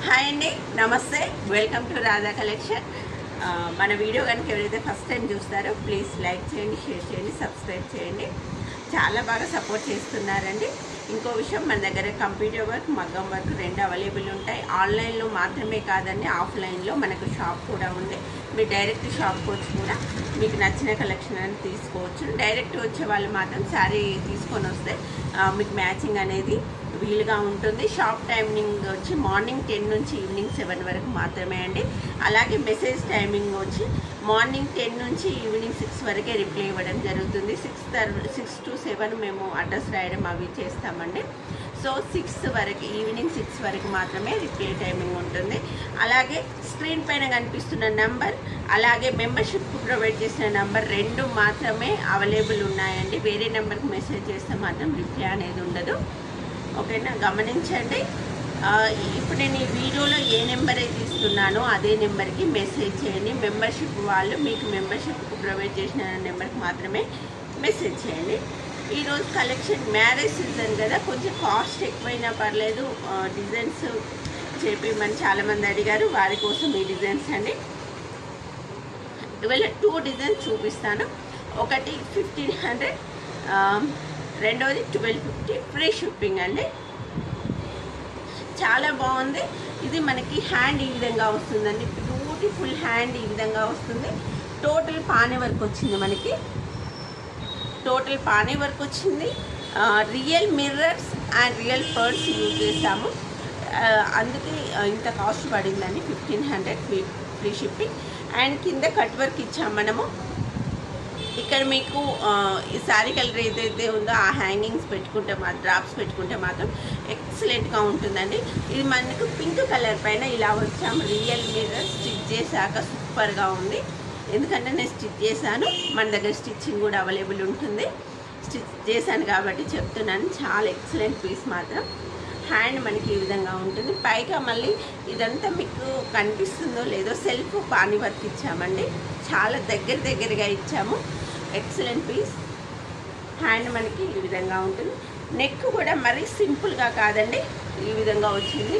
hi అండి నమస్తే welcome to Radha collection ఆ, మన వీడియో కనుక ఎవరైతే ఫస్ట్ టైం చూస్తారో ప్లీజ్ లైక్ చేయండి షేర్ చేయండి సబ్స్క్రైబ్ చేయండి చాలా బాగా సపోర్ట్ చేస్తున్నారండి ఇంకో విషయం మన దగ్గర కంప్యూటర్ వర్క్ మగ్గం వర్క్ రెండు అవైలబుల్ ఉంటాయి ఆన్లైన్లో మాత్రమే కాదండి ఆఫ్లైన్లో మనకు షాప్ కూడా ఉంది మీరు డైరెక్ట్ షాప్కి వచ్చి కూడా మీకు నచ్చిన కలెక్షన్ అని తీసుకోవచ్చు డైరెక్ట్ వచ్చే వాళ్ళు మాత్రం శారీ తీసుకొని వస్తే ఆ, మీకు మ్యాచింగ్ అనేది వీలుగా ఉంటుంది షాప్ టైమింగ్ వచ్చి మార్నింగ్ టెన్ నుంచి ఈవినింగ్ సెవెన్ వరకు మాత్రమే అండి అలాగే మెసేజ్ టైమింగ్ వచ్చి మార్నింగ్ టెన్ నుంచి ఈవినింగ్ సిక్స్ వరకే రిప్లై ఇవ్వడం జరుగుతుంది సిక్స్ తర్ సిక్స్ టు సెవెన్ మేము అడ్రస్ రాయడం అవి చేస్తామండి సో సిక్స్ వరకు ఈవినింగ్ సిక్స్ వరకు మాత్రమే రిప్లై టైమింగ్ ఉంటుంది అలాగే స్క్రీన్ పైన కనిపిస్తున్న నంబర్ అలాగే మెంబర్షిప్ ప్రొవైడ్ చేసిన నంబర్ రెండు మాత్రమే అవైలబుల్ ఉన్నాయండి వేరే నెంబర్కి మెసేజ్ చేస్తే మాత్రం రిప్లై అనేది ఉండదు ఓకేనా గమనించండి ఆ, ఇప్పుడు నేను ఈ వీడియోలో ఏ నెంబర్ అయితే ఇస్తున్నానో అదే నెంబర్కి మెసేజ్ చేయండి మెంబర్షిప్ వాళ్ళు మీకు మెంబర్షిప్ ప్రొవైడ్ చేసిన నెంబర్కి మాత్రమే మెసేజ్ చేయండి ఈరోజు కలెక్షన్ మ్యారేజ్ సీజన్ కదా కొంచెం కాస్ట్ ఎక్కువైనా పర్లేదు ఆ, డిజైన్స్ చేపించమని చాలామంది అడిగారు వారి కోసం ఈ డిజైన్స్ అండి ఇవాళ టూ డిజైన్స్ చూపిస్తాను ఒకటి ఫిఫ్టీన్ హండ్రెడ్ రెండవది ట్వెల్వ్ ఫిఫ్టీ ఫ్రీ షిప్పింగ్ అండి చాలా బాగుంది ఇది మనకి హ్యాండ్ ఈ విధంగా వస్తుందండి బ్యూటిఫుల్ హ్యాండ్ ఈ విధంగా వస్తుంది టోటల్ పానీ వర్క్ వచ్చింది మనకి టోటల్ పానీ వర్క్ వచ్చింది real mirrors and real purse use చేసాము ఆ, అందుకే ఆ, ఇంత కాస్ట్ పడిందండి fifteen hundred free free shipping and కింద కట్ వర్క్ ఇచ్చాము మనము ఇక్కడ మీకు ఆ, ఈ శారీ కలర్ ఏదైతే ఉందో ఆ హ్యాంగింగ్స్ పెట్టుకుంటే మా డ్రాప్స్ పెట్టుకుంటే మాత్రం ఎక్సలెంట్గా ఉంటుందండి ఇది మనకు పింక్ కలర్ పైన ఇలా వచ్చాము రియల్ మిర్రర్ స్టిచ్ చేశాక సూపర్గా ఉంది ఎందుకంటే నేను స్టిచ్ చేశాను మన దగ్గర స్టిచ్చింగ్ కూడా అవైలబుల్ ఉంటుంది స్టిచ్ చేశాను కాబట్టి చెప్తున్నాను చాలా ఎక్సలెంట్ పీస్ మాత్రం హ్యాండ్ మనకి ఈ విధంగా ఉంటుంది పైగా మళ్ళీ ఇదంతా మీకు కనిపిస్తుందో లేదో సెల్ఫ్ పాని వర్క్ ఇచ్చామండి చాలా దగ్గర దగ్గరగా ఇచ్చాము ఎక్సలెంట్ పీస్ హ్యాండ్ మనకి ఈ విధంగా ఉంటుంది నెక్ కూడా మరీ సింపుల్గా కాదండి ఈ విధంగా వచ్చింది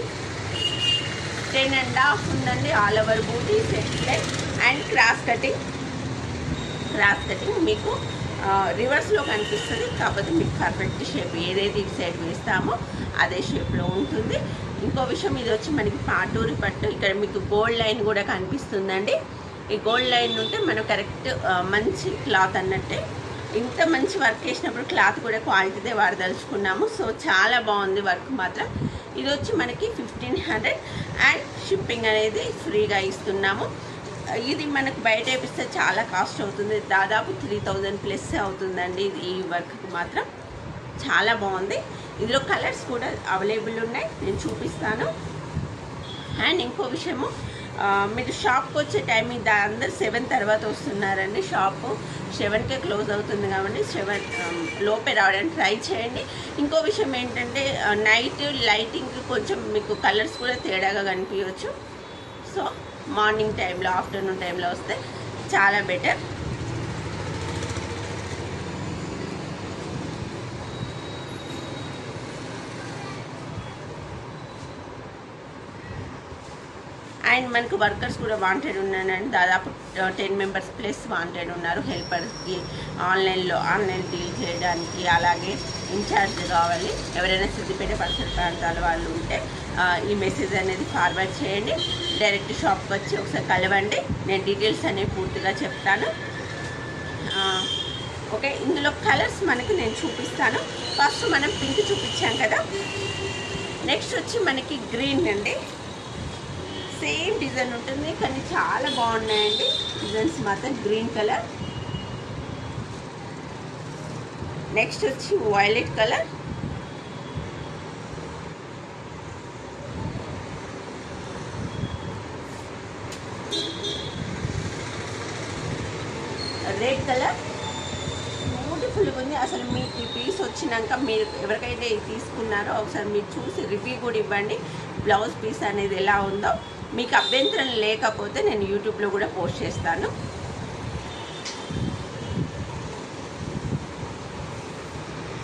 టెన్ అండ్ హాఫ్ ఉందండి all over booti set line and cross cutting cross cutting మీకు రివర్స్లో కనిపిస్తుంది కాకపోతే మీకు పర్ఫెక్ట్ షేప్ ఏదైతే ఇటు సైడ్ వేస్తామో అదే షేప్లో ఉంటుంది ఇంకో విషయం ఇది వచ్చి మనకి పాటూరి పట్టు ఇక్కడ మీకు గోల్డ్ లైన్ కూడా కనిపిస్తుందండి ఈ గోల్డ్ లైన్ ఉంటే మనం కరెక్ట్ మంచి క్లాత్ అన్నట్టే ఇంత మంచి వర్క్ చేసినప్పుడు క్లాత్ కూడా క్వాలిటీదే వాడదలుచుకున్నాము సో చాలా బాగుంది వర్క్ మాత్రం ఇది వచ్చి మనకి ఫిఫ్టీన్ హండ్రెడ్ అండ్ షిప్పింగ్ అనేది ఫ్రీగా ఇస్తున్నాము ఇది మనకు బయట వేపిస్తే చాలా కాస్ట్ అవుతుంది దాదాపు త్రీ థౌజండ్ ప్లస్ అవుతుందండి ఇది ఈ వర్క్కి మాత్రం చాలా బాగుంది ఇందులో కలర్స్ కూడా అవైలబుల్ ఉన్నాయి నేను చూపిస్తాను అండ్ ఇంకో విషయము ఆ, మీరు షాప్కి వచ్చే టైమింగ్ దా అందరు సెవెన్ తర్వాత వస్తున్నారండి షాపు సెవెన్కే క్లోజ్ అవుతుంది కాబట్టి సెవెన్ లోపే రావడానికి ట్రై చేయండి ఇంకో విషయం ఏంటంటే నైట్ లైటింగ్ కొంచెం మీకు కలర్స్ కూడా తేడాగా కనిపించవచ్చు సో మార్నింగ్ టైంలో ఆఫ్టర్నూన్ టైంలో వస్తే చాలా బెటర్ అండ్ మనకు వర్కర్స్ కూడా వాంటెడ్ ఉన్నారండి దాదాపు టెన్ మెంబర్స్ ప్లస్ వాంటెడ్ ఉన్నారు హెల్పర్స్కి ఆన్లైన్లో ఆన్లైన్ డీల్ చేయడానికి అలాగే ఇన్ఛార్జ్ కావాలి ఎవరైనా సిద్దిపేట పరిసర ప్రాంతాల వాళ్ళు ఉంటే ఆ, ఈ మెసేజ్ అనేది ఫార్వర్డ్ చేయండి డైరెక్ట్ షాప్కి వచ్చి ఒకసారి కలవండి నేను డీటెయిల్స్ అనేవి పూర్తిగా చెప్తాను ఆ, ఓకే ఇందులో కలర్స్ మనకి నేను చూపిస్తాను ఫస్ట్ మనం పింక్ చూపించాం కదా నెక్స్ట్ వచ్చి మనకి గ్రీన్ అండి సేమ్ డిజైన్ ఉంటుంది కానీ చాలా బాగున్నాయండి డిజైన్స్ మాత్రం గ్రీన్ కలర్ నెక్స్ట్ వచ్చి వైలెట్ కలర్ రెడ్ కలర్ బ్యూటిఫుల్గా ఉంది అసలు మీకు ఈ పీస్ వచ్చినాక మీరు ఎవరికైతే ఇది తీసుకున్నారో ఒకసారి మీరు చూసి రివ్యూ కూడా ఇవ్వండి బ్లౌజ్ పీస్ అనేది ఎలా ఉందో మీకు అభ్యంతరం లేకపోతే నేను యూట్యూబ్లో కూడా పోస్ట్ చేస్తాను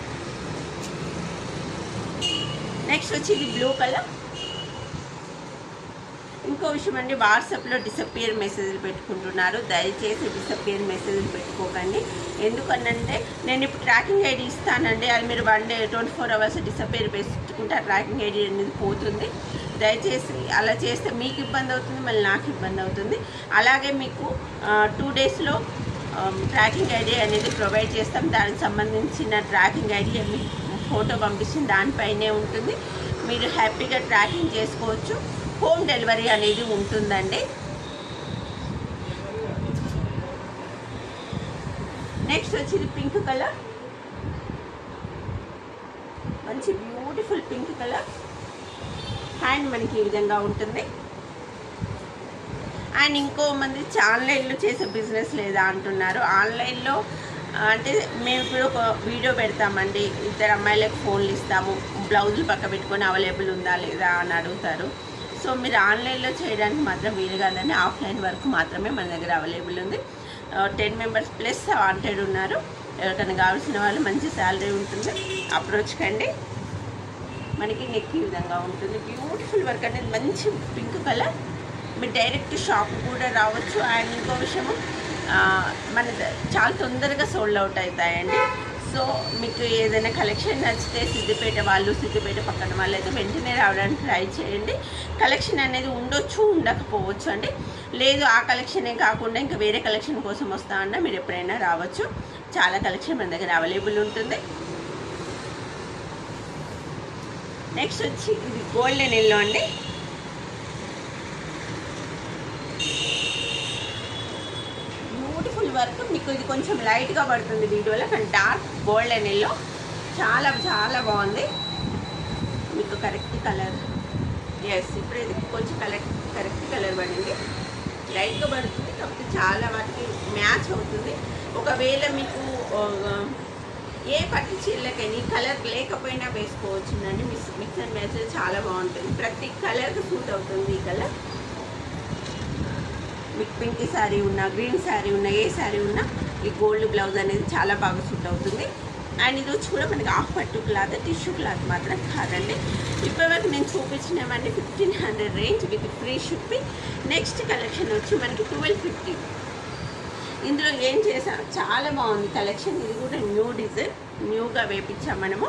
నెక్స్ట్ వచ్చి ఇది బ్లూ కలర్ ఇంకో విషయం అండి వాట్సాప్లో డిసప్పియర్ మెసేజ్లు పెట్టుకుంటున్నారు దయచేసి డిసప్పియర్ మెసేజ్లు పెట్టుకోకండి ఎందుకనంటే నేను ఇప్పుడు ట్రాకింగ్ ఐడి ఇస్తానండి అది మీరు one day twenty four hours disappear పెట్టుకుంటే ఆ ట్రాకింగ్ ఐడి అనేది పోతుంది దయచేసి అలా చేస్తే మీకు ఇబ్బంది అవుతుంది మళ్ళీ నాకు ఇబ్బంది అవుతుంది అలాగే మీకు టూ డేస్లో ట్రాకింగ్ ఐడి అనేది ప్రొవైడ్ చేస్తాం దానికి సంబంధించిన ట్రాకింగ్ ఐడి మీ ఫోటో పంపించిన దానిపైనే ఉంటుంది మీరు హ్యాపీగా ట్రాకింగ్ చేసుకోవచ్చు హోమ్ డెలివరీ అనేది ఉంటుందండి నెక్స్ట్ వచ్చేది పింక్ కలర్ మంచి బ్యూటిఫుల్ పింక్ కలర్ హ్యాండ్ మనకి ఈ విధంగా ఉంటుంది అండ్ ఇంకో మంది ఆన్లైన్లో చేసే బిజినెస్ లేదా అంటున్నారు ఆన్లైన్లో అంటే మేము ఇప్పుడు ఒక వీడియో పెడతామండి ఇద్దరు అమ్మాయిలకు ఫోన్లు ఇస్తాము బ్లౌజులు పక్క పెట్టుకొని అవైలబుల్ ఉందా లేదా అని అడుగుతారు సో మీరు ఆన్లైన్లో చేయడానికి మాత్రం వీలు కాదని ఆఫ్లైన్ వర్క్ మాత్రమే మన దగ్గర అవైలబుల్ ఉంది టెన్ మెంబర్స్ ప్లస్ వాంటెడ్ ఉన్నారు ఎవరికైనా కావాల్సిన వాళ్ళు మంచి శాలరీ ఉంటుంది అప్రోచ్ కండి మనకి నెక్ ఈ విధంగా ఉంటుంది బ్యూటిఫుల్ వర్క్ అనేది మంచి పింక్ కలర్ మీరు డైరెక్ట్ షాప్ కూడా రావచ్చు అండ్ ఇంకో విషయము ఆ, మన ద- చాలా తొందరగా సోల్డ్ అవుట్ అవుతాయండి సో మీకు ఏదైనా కలెక్షన్ నచ్చితే సిద్దిపేట వాళ్ళు సిద్దిపేట పక్కన వాళ్ళు అయితే వెంటనే రావడానికి ట్రై చేయండి కలెక్షన్ అనేది ఉండొచ్చు ఉండకపోవచ్చు అండి లేదు ఆ కలెక్షనే కాకుండా ఇంకా వేరే కలెక్షన్ కోసం వస్తా అన్నా మీరు ఎప్పుడైనా రావచ్చు చాలా కలెక్షన్ మన దగ్గర అవైలబుల్ ఉంటుంది నెక్స్ట్ వచ్చి ఇది గోల్డెన్ ఎల్లో అండి బ్యూటిఫుల్ వర్క్ మీకు ఇది కొంచెం లైట్గా పడుతుంది వీడియోలో కానీ డార్క్ గోల్డెన్ ఎల్లో చాలా చాలా బాగుంది మీకు కరెక్ట్ కలర్ ఎస్ ఇప్పుడు ఇది కొంచెం కరెక్ట్ కరెక్ట్ కలర్ పడింది లైట్గా పడుతుంది కాకపోతే చాలా వాటికి మ్యాచ్ అవుతుంది ఒకవేళ మీకు ఆ, ఏ పట్టు చీరలకైనా ఈ కలర్ లేకపోయినా వేసుకోవచ్చునండి మిక్స్ మిక్స్ అండ్ మ్యాచ్ చాలా బాగుంటుంది ప్రతి కలర్కి సూట్ అవుతుంది ఈ కలర్ మీకు పింక్ శారీ ఉన్నా గ్రీన్ శారీ ఉన్నా ఏ శారీ ఉన్నా ఈ గోల్డ్ బ్లౌజ్ అనేది చాలా బాగా సూట్ అవుతుంది అండ్ ఇది వచ్చి కూడా మనకి హాఫ్ పట్టు క్లాత్ టిష్యూ క్లాత్ మాత్రం కాదండి ఇప్పటివరకు నేను చూపించినవన్నీ fifteen hundred range with free shipping next collection వచ్చి మనకి ట్వెల్వ్ ఫిఫ్టీ ఇందులో ఏం చేసాం చాలా బాగుంది కలెక్షన్ ఇది కూడా న్యూ డిజైన్ న్యూగా వేపించాం మనము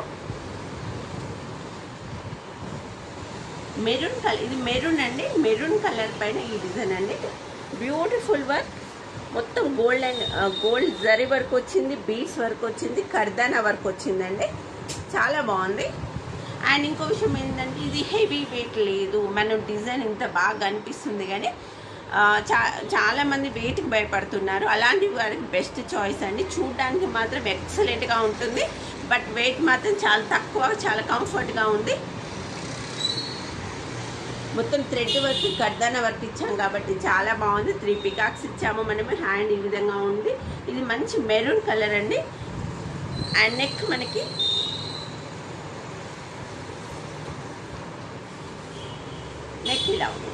మెరూన్ కలర్ ఇది మెరూన్ అండి మెరూన్ కలర్ పైన ఈ డిజైన్ అండి బ్యూటిఫుల్ వర్క్ మొత్తం gold and gold zari work వచ్చింది బీడ్స్ వర్క్ వచ్చింది కర్దానా వర్క్ వచ్చిందండి చాలా బాగుంది అండ్ ఇంకో విషయం ఏంటంటే ఇది హెవీ వెయిట్ లేదు మనం డిజైన్ ఇంత బాగా అనిపిస్తుంది కానీ ఆ, చా చాలామంది వెయిట్కి భయపడుతున్నారు అలాంటి వారికి బెస్ట్ చాయిస్ అండి చూడడానికి మాత్రం ఎక్సలెంట్గా ఉంటుంది బట్ వెయిట్ మాత్రం చాలా తక్కువ చాలా కంఫర్ట్గా ఉంది మొత్తం థ్రెడ్ వర్క్ గడ్డన వర్క్ ఇచ్చాం కాబట్టి చాలా బాగుంది త్రీ పికాక్స్ ఇచ్చాము మనము హ్యాండ్ ఈ విధంగా ఉంది ఇది మంచి మెరూన్ కలర్ అండి అండ్ నెక్ మనకి నెక్ ఇలా ఉంది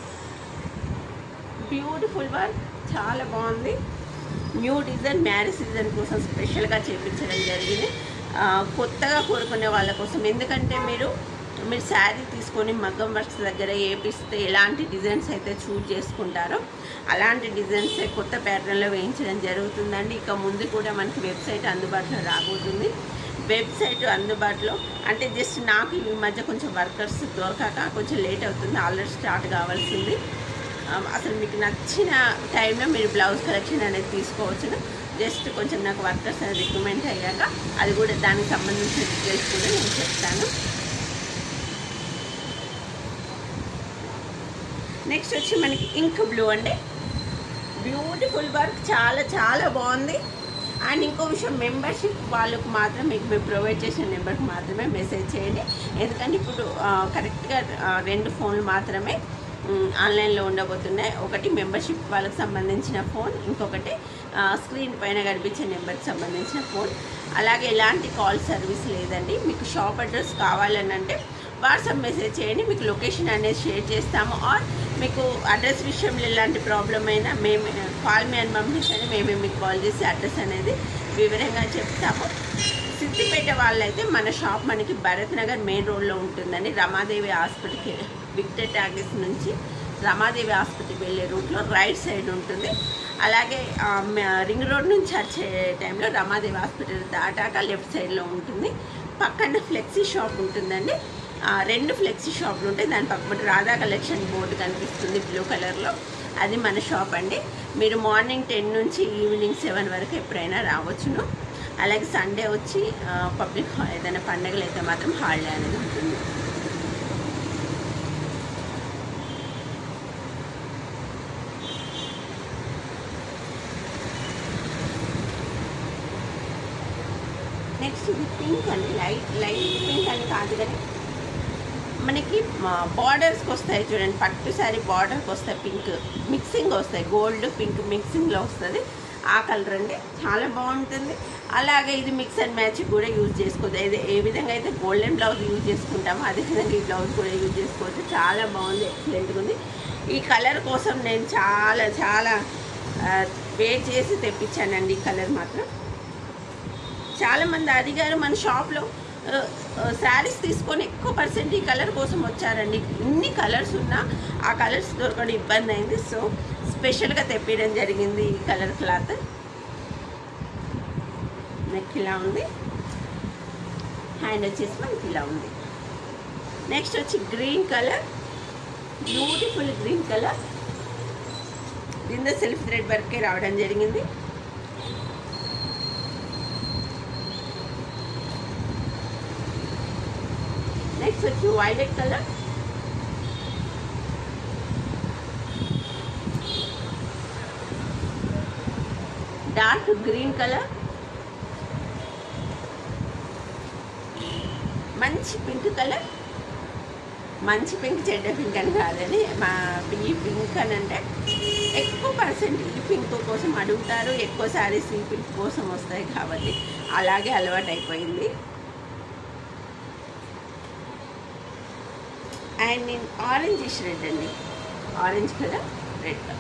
బ్యూటిఫుల్ వర్క్ చాలా బాగుంది న్యూ డిజైన్ మ్యారేజ్ సీజన్ కోసం స్పెషల్గా చేపించడం జరిగింది ఆ, కొత్తగా కోరుకునే వాళ్ళ కోసం ఎందుకంటే మీరు మీరు శారీ తీసుకొని మగ్గం వర్క్స్ దగ్గర వేపిస్తే ఎలాంటి డిజైన్స్ అయితే చూజ్ చేసుకుంటారో అలాంటి డిజైన్స్ కొత్త ప్యాటర్న్లో వేయించడం జరుగుతుందండి ఇక ముందు కూడా మనకి వెబ్సైట్ అందుబాటులో రాబోతుంది వెబ్సైట్ అందుబాటులో అంటే జస్ట్ నాకు ఈ మధ్య కొంచెం వర్కర్స్ దొరకక కొంచెం లేట్ అవుతుంది ఆల్రెడీ స్టార్ట్ కావాల్సింది ఆ, అసలు మీకు నచ్చిన టైంలో మీరు బ్లౌజ్ కలెక్షన్ అనేది తీసుకోవచ్చును జస్ట్ కొంచెం నాకు వర్కర్స్ అనేది రికమెండ్ అయ్యాక అది కూడా దానికి సంబంధించిన డీటెయిల్స్ కూడా నేను చెప్తాను నెక్స్ట్ వచ్చి మనకి ఇంక్ బ్లూ అండి బ్యూటిఫుల్ వర్క్ చాలా చాలా బాగుంది అండ్ ఇంకో విషయం మెంబర్షిప్ వాళ్ళకు మాత్రం మీకు మేము ప్రొవైడ్ చేసిన నెంబర్కి మాత్రమే మెసేజ్ చేయండి ఎందుకంటే ఇప్పుడు ఆ, కరెక్ట్గా ఆ, రెండు ఫోన్లు మాత్రమే మ్, ఆన్లైన్లో ఉండబోతున్నాయి ఒకటి మెంబర్షిప్ వాళ్ళకి సంబంధించిన ఫోన్ ఇంకొకటి ఆ, స్క్రీన్ పైన కనిపించే నెంబర్కి సంబంధించిన ఫోన్ అలాగే ఎలాంటి కాల్ సర్వీస్ లేదండి మీకు షాప్ అడ్రస్ కావాలని అంటే వాట్సాప్ మెసేజ్ చేయండి మీకు లొకేషన్ అనేది షేర్ చేస్తాము ఆర్ మీకు అడ్రస్ విషయంలో ఎలాంటి ప్రాబ్లం అయినా మేము కాల్ మీ అని పంపించండి మేమే మీకు కాల్ చేసి అడ్రస్ అనేది వివరంగా చెప్తాము సిద్దిపేట వాళ్ళైతే మన షాప్ మనకి భరత్ నగర్ మెయిన్ రోడ్లో ఉంటుందండి రమాదేవి హాస్పిటల్కి విక్టర్ టాకీస్ నుంచి రమాదేవి హాస్పిటల్ వెళ్ళే రూట్లో రైట్ సైడ్ ఉంటుంది అలాగే ఆ, మ- రింగ్ రోడ్ నుంచి వచ్చే టైంలో రమాదేవి హాస్పిటల్ దాటాక లెఫ్ట్ సైడ్లో ఉంటుంది పక్కన ఫ్లెక్సీ షాప్ ఉంటుందండి ఆ, రెండు ఫ్లెక్సీ షాపులు ఉంటాయి దాని పక్కన రాధా కలెక్షన్ బోర్డు కనిపిస్తుంది బ్లూ కలర్లో అది మన షాప్ అండి మీరు మార్నింగ్ టెన్ నుంచి ఈవినింగ్ సెవెన్ వరకు ఎప్పుడైనా రావచ్చును అలాగే సండే వచ్చి పబ్లిక్ ఏదైనా పండగలు అయితే మాత్రం హాలిడే అనేది ఉంటుంది నెక్స్ట్ ఇది పింక్ అండి లైట్ లైట్ పింక్ అని కాదు కానీ మనకి బార్డర్స్కి వస్తాయి చూడండి పట్టు సారీ బార్డర్కి వస్తాయి పింక్ మిక్సింగ్ వస్తాయి గోల్డ్ పింక్ మిక్సింగ్లో వస్తుంది ఆ కలర్ అండి చాలా బాగుంటుంది అలాగే ఇది మిక్స్ అండ్ మ్యాచ్ కూడా యూజ్ చేసుకోవచ్చు ఇది ఏ విధంగా అయితే గోల్డెన్ బ్లౌజ్ యూజ్ చేసుకుంటామో అదే విధంగా ఈ బ్లౌజ్ కూడా యూజ్ చేసుకోవచ్చు చాలా బాగుంది ఎక్సలెంట్గా ఉంది ఈ కలర్ కోసం నేను చాలా చాలా వెయిట్ చేసి తెప్పించానండి ఈ కలర్ మాత్రం చాలా మంది అడిగారు మన షాప్లో శారీస్ తీసుకొని ఎక్కువ పర్సెంట్ ఈ కలర్ కోసం వచ్చారండి ఇన్ని కలర్స్ ఉన్నా ఆ కలర్స్ దొరకడం ఇబ్బంది అయింది సో స్పెషల్గా తెప్పించడం జరిగింది ఈ కలర్ క్లాత్ నెక్ ఇలా ఉంది హ్యాండ్ వచ్చేసి మనకి ఇలా ఉంది నెక్స్ట్ వచ్చి green colour beautiful green colour దీనిలో సెల్ఫ్ థ్రెడ్ వర్కే రావడం జరిగింది నెక్స్ట్ వచ్చి violet colour dark green colour మంచి పింక్ కలర్ మంచి పింక్ చెడ్డ పింక్ అని కాదని మా ఈ పింక్ అని అంటే ఎక్కువ పర్సెంట్ ఈ పింక్ కోసం అడుగుతారు ఎక్కువ శారీస్ ఈ పింక్ కోసం వస్తాయి కాబట్టి అలాగే అలవాటు అయిపోయింది అండ్ నేను ఆరెంజ్ రెడ్ అండి ఆరెంజ్ కలర్ రెడ్ కలర్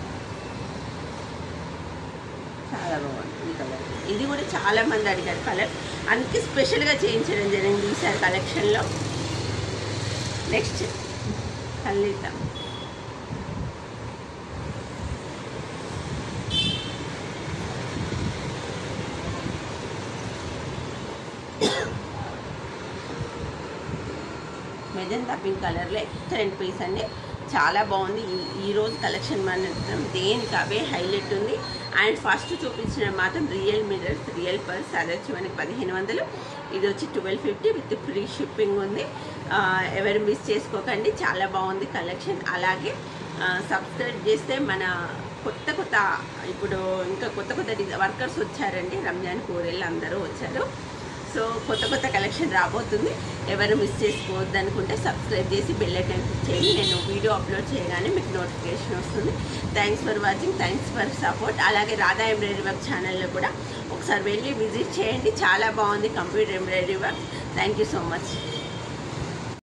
చాలా బాగుంది ఈ కలర్ ఇది కూడా చాలా మంది అడిగారు కలర్ అందుకే స్పెషల్గా చేయించడం జరిగింది ఈసారి కలెక్షన్లో నెక్స్ట్ కల్లిత మెజంతా పింక్ కలర్లో ఎక్సలెంట్ పీస్ అండి చాలా బాగుంది ఈ- ఈ రోజు కలెక్షన్ మాత్రం దేనికి అవే హైలైట్ ఉంది అండ్ ఫస్ట్ చూపించిన మాత్రం రియల్ మిరర్స్ రియల్ పర్స్ అది వచ్చి మనకి పదిహేను వందలు ఇది వచ్చి twelve fifty with free shipping ఉంది ఆ, ఎవరు మిస్ చేసుకోకండి చాలా బాగుంది కలెక్షన్ అలాగే సబ్స్క్రైబ్ చేస్తే మన కొత్త కొత్త ఇప్పుడు ఇంకా కొత్త కొత్త డిజ- వర్కర్స్ వచ్చారండి రంజాన్ కూరెళ్ళు అందరూ వచ్చారు సో కొత్త కొత్త కలెక్షన్ రాబోతుంది ఎవరు మిస్ చేసుకోవద్దు అనుకుంటే సబ్స్క్రైబ్ చేసి బెల్ ఐకాన్ క్లిక్ చేయండి నేను వీడియో అప్లోడ్ చేయగానే మీకు నోటిఫికేషన్ వస్తుంది thanks for watching thanks for support అలాగే రాధా ఎంబ్రాయిడరీ వర్క్ ఛానల్లో కూడా ఒకసారి వెళ్ళి విజిట్ చేయండి చాలా బాగుంది computer embroidery work thank you so much